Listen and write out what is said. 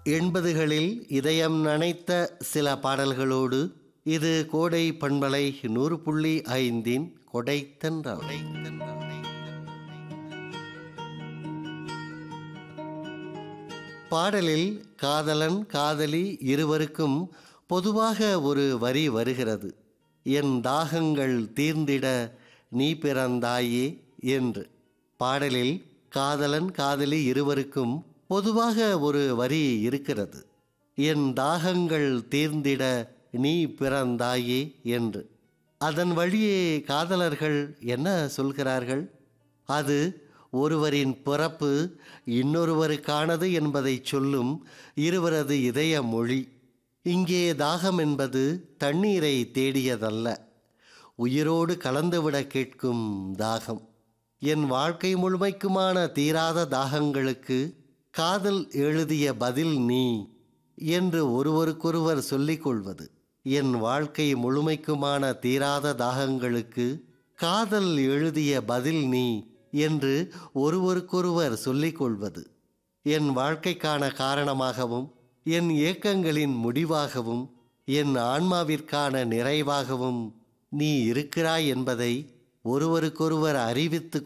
எண்பதுகளில் இதயம் நனைத்த சில பாடல்களோடு இது கோடை பண்பலை நூறு புள்ளி ஐந்தின் கொடைத்தன்றால் பாடலில் காதலன் காதலி இருவருக்கும் பொதுவாக ஒரு வரி வருகிறது என் தாகங்கள் தீர்ந்திட நீ பிறந்தாயே என்று பாடலில் காதலன் காதலி இருவருக்கும் பொதுவாக ஒரு வரி இருக்கிறது என் தாகங்கள் தீர்ந்திட நீ பிறந்தாயே என்று அதன் வழியே காதலர்கள் என்ன சொல்கிறார்கள் அது ஒருவரின் பிறப்பு இன்னொருவருக்கானது என்பதை சொல்லும் இருவரது இதய மொழி இங்கே தாகம் என்பது தண்ணீரை தேடியதல்ல உயிரோடு கலந்துவிட கேட்கும் தாகம் என் வாழ்க்கை முழுமைக்குமான தீராத தாகங்களுக்கு காதல் எழுதிய பதில் நீ என்று ஒருவருக்கொருவர் சொல்லிக்கொள்வது என் வாழ்க்கை முழுமைக்குமான தீராத தாகங்களுக்கு காதல் எழுதிய பதில் நீ என்று ஒருவருக்கொருவர் சொல்லிக்கொள்வது என் வாழ்க்கைக்கான காரணமாகவும் என் ஏக்கங்களின் முடிவாகவும் என் ஆன்மாவிற்கான நிறைவாகவும் நீ இருக்கிறாய் என்பதை ஒருவருக்கொருவர் அறிவித்து